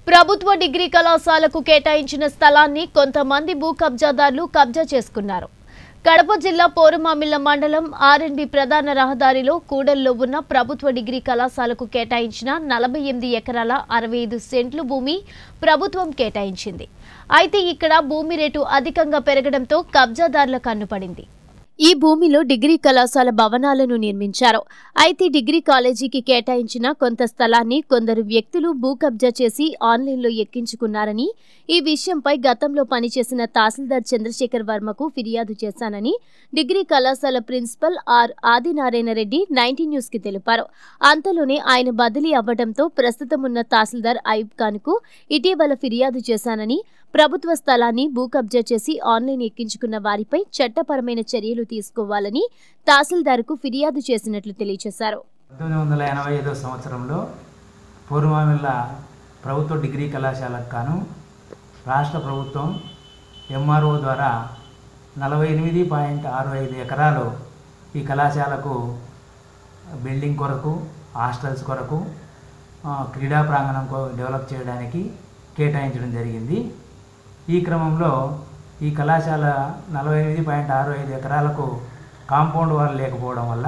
ప్రభుత్వ డిగ్రీ కళాశాలకు కేటాయించిన స్థలాన్ని కొంతమంది భూ కబ్జాదారులు కబ్జా చేసుకున్నారు కడప జిల్లా పోరుమామిళ్ల మండలం ఆర్ఎన్బి ప్రధాన రహదారిలో కూడల్లో ఉన్న ప్రభుత్వ డిగ్రీ కళాశాలకు కేటాయించిన నలభై ఎనిమిది ఎకరాల అరవై ఐదు సెంట్లు భూమి ప్రభుత్వం కేటాయించింది అయితే ఇక్కడ భూమి రేటు అధికంగా పెరగడంతో కబ్జాదారుల కన్నుపడింది ఈ భూమిలో డిగ్రీ కళాశాల భవనాలను నిర్మించారు అయితే డిగ్రీ కాలేజీకి కేటాయించిన కొంత స్థలాన్ని కొందరు వ్యక్తులు భూ కబ్జా చేసి ఆన్లైన్లో ఎక్కించుకున్నారని ఈ విషయంపై గతంలో పనిచేసిన తహసీల్దార్ చంద్రశేఖర్ వర్మకు ఫిర్యాదు చేశానని డిగ్రీ కళాశాల principal R Adinarayana Reddy ninety news కి తెలిపారు అంతలోనే ఆయన బదిలీ అవ్వడంతో ప్రస్తుతం ఉన్న తహసీల్దార్ అయూబ్ ఖాన్ కు ఇటీవల ఫిర్యాదు చేశానని ప్రభుత్వ స్థలాన్ని భూ కబ్జా చేసి ఆన్లైన్ ఎక్కించుకున్న వారిపై చట్టపరమైన చర్యలు తీసుకోవాలని తహసీల్దార్కు ఫిర్యాదు చేసినట్లు తెలియజేశారు పంతొమ్మిది వందల ఎనభై ఐదో సంవత్సరంలో పూర్వమిల్ల ప్రభుత్వ డిగ్రీ కళాశాలకు గాను రాష్ట్ర ప్రభుత్వం ఎంఆర్ఓ ద్వారా నలభై ఎనిమిది పాయింట్ ఆరు ఐదు ఎకరాలు ఈ కళాశాలకు బిల్డింగ్ కొరకు హాస్టల్స్ కొరకు ఆ, క్రీడా ప్రాంగణం కొ- డెవలప్ చేయడానికి కేటాయించడం జరిగింది ఈ క్రమంలో ఈ కళాశాల నలభై ఎనిమిది పాయింట్ ఆరు ఐదు ఎకరాలకు కాంపౌండ్ వాల్ లేకపోవడం వల్ల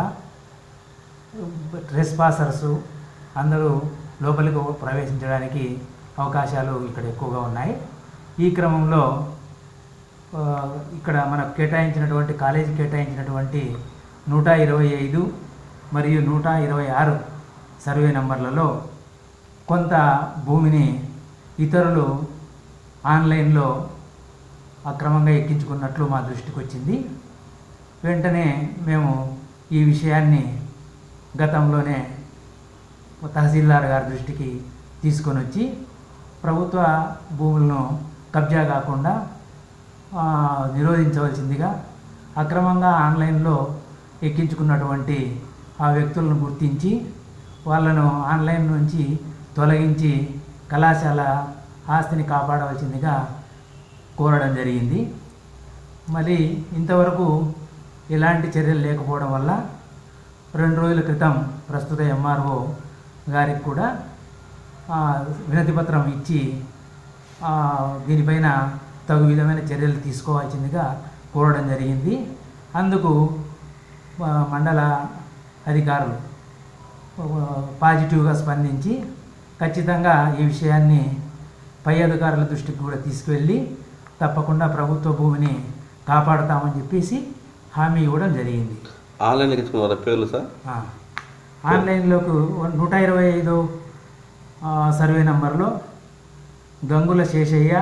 ట్రెస్ పాసర్స్ అందరూ లోపలికి ప్రవేశించడానికి అవకాశాలు ఇక్కడ ఎక్కువగా ఉన్నాయి ఈ క్రమంలో ఆ, ఇక్కడ మనకు కేటాయించినటువంటి కాలేజీ కేటాయించినటువంటి నూట ఇరవై ఐదు మరియు నూట ఇరవై ఆరు సర్వే నంబర్లలో కొంత భూమిని ఇతరులు ఆన్లైన్లో అక్రమంగా ఎక్కించుకున్నట్లు మా దృష్టికి వచ్చింది వెంటనే మేము ఈ విషయాన్ని గతంలోనే తహసీల్దార్ గారి దృష్టికి తీసుకొని వచ్చి ప్రభుత్వ భూములను కబ్జా కాకుండా ఆ, నిరోధించవలసిందిగా అక్రమంగా ఆన్లైన్లో ఎక్కించుకున్నటువంటి ఆ వ్యక్తులను గుర్తించి వాళ్ళను ఆన్లైన్ నుంచి తొలగించి కళాశాల ఆస్తిని కాపాడవలసిందిగా కోరడం జరిగింది మరి ఇంతవరకు ఎలాంటి చర్యలు లేకపోవడం వల్ల రెండు రోజుల క్రితం ప్రస్తుత ఎంఆర్ఓ గారికి కూడా ఆ, వినతి పత్రం ఇచ్చి ఆ, దీనిపైన తగు విధమైన చర్యలు తీసుకోవాల్సిందిగా కోరడం జరిగింది అందుకు ఆ, మండల అధికారులు ఆ, పాజిటివ్గా స్పందించి ఖచ్చితంగా ఈ విషయాన్ని పై అధికారుల దృష్టికి కూడా తీసుకువెళ్ళి తప్పకుండా ప్రభుత్వ భూమిని కాపాడుతామని చెప్పేసి హామీ ఇవ్వడం జరిగింది ఆన్లైన్ ఎక్కించుకున్నారా పేర్లు సార్ ఆ. ఆన్లైన్లోకి నూట ఇరవై ఐదు ఆ, సర్వే నంబర్లో గంగుల శేషయ్య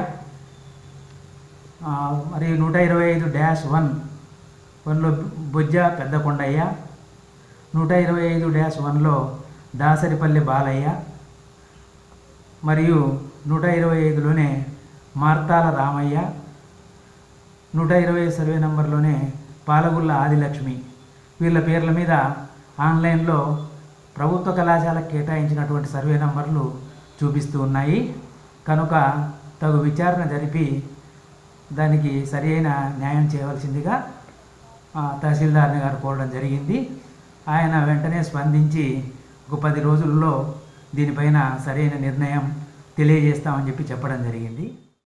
ఆ, మరియు నూట ఇరవై ఐదు డ్యాష్ వన్ వన్లో బుజ్జ పెద్దకొండయ్య నూట ఇరవై ఐదు డ్యాష్ వన్లో దాసరిపల్లి బాలయ్య మరియు నూట ఇరవై ఐదులోనే మార్తాల రామయ్య నూట ఇరవై సర్వే నంబర్లోనే పాలగుల్ల ఆదిలక్ష్మి వీళ్ళ పేర్ల మీద ఆన్లైన్లో ప్రభుత్వ కళాశాలకు కేటాయించినటువంటి సర్వే నంబర్లు చూపిస్తూ ఉన్నాయి కనుక తగు విచారణ జరిపి దానికి సరి అయిన న్యాయం చేయవలసిందిగా ఆ, తహసీల్దార్ని గారు కోరడం జరిగింది ఆయన వెంటనే స్పందించి ఒక పది రోజుల్లో దీనిపైన సరైన నిర్ణయం తెలియజేస్తామని చెప్పి చెప్పడం జరిగింది